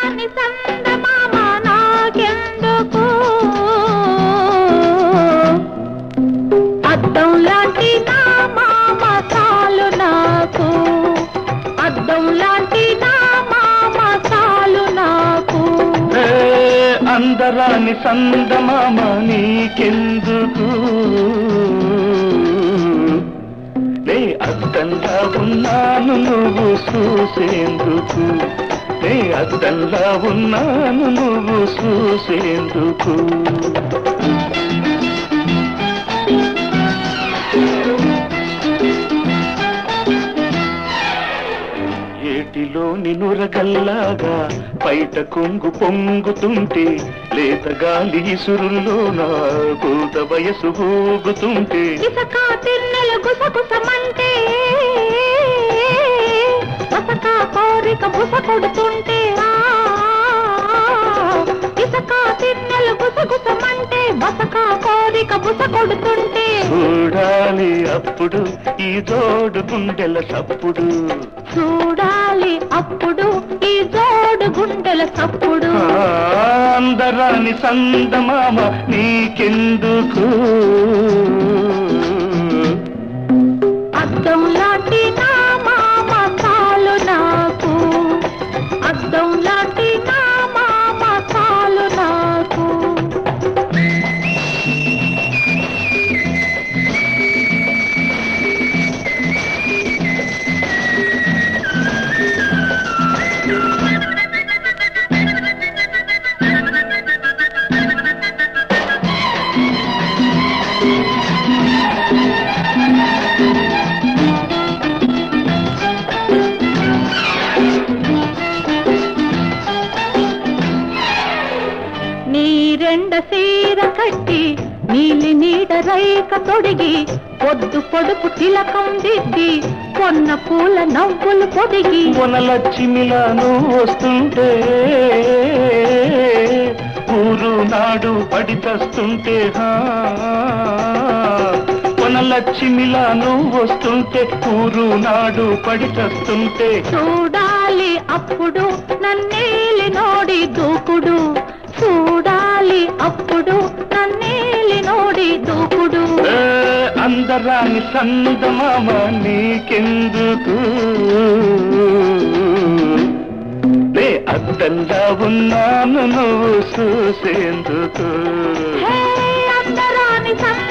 అందరాని సందమామ నాకెందుకు అద్దం లాంటి నా మామ చాలు నాకు అద్దం లాంటి నా మామ చాలు నాకు ఏ అందరాని సందమామ నీకెందుకు నే అద్దంలా ఉన్నాను నువ్వు చూసేందుకు నే అద్దంలా ఉన్నాను నువ్వు చూసేందుకు ఏటిలోని నురగల్లాగా బయట కొంగు పొంగుతుంటే లేత గాలి సురుల్లో నా కూత వయసు ఊగుతుంటే ఇసక తిన్నెల గుసగుసమంటే బసక కోరిక బుస కొడుతుంటే ఆ, ఇసక తిన్నెల గుసగుసమంటే బసక కోరిక బుస కొడుతుంటే చూడాలి అప్పుడు ఈ జోడు గుండెల సప్పుడు చూడాలి అప్పుడు ఈ జోడు గుండెల సప్పుడు ఆ, అందరాని సందమామ నీకెందుకు అద్దం లాంటి నా మామ చాలు నాకు అద్దం లాంటి నా మామ చాలు నాకు నీ రెండ సీర కట్టి నీలి నీడ రైక తొడిగి పొద్దు పొడుపు తిలకం దిద్ది కొన్న పూల నవ్వులు పొదిగి వనలచ్చిమిలా నువ్వు వస్తుంటే ఊరు నాడు పడి తస్తుంటే వనలచ్చిమిలా నువ్వు వస్తుంటే ఊరు నాడు పడి తస్తుంటే చూడాలి అప్పుడు నన్నేలి నోడి దూకుడు చూడాలి అప్పుడు నన్నేలి నోడి దూకుడు ఏ, అందరాని సందమామ నీకెందుకు నే అద్దంలా ఉన్నాను నువ్వు చూసేందుకు హే అందరాని సంద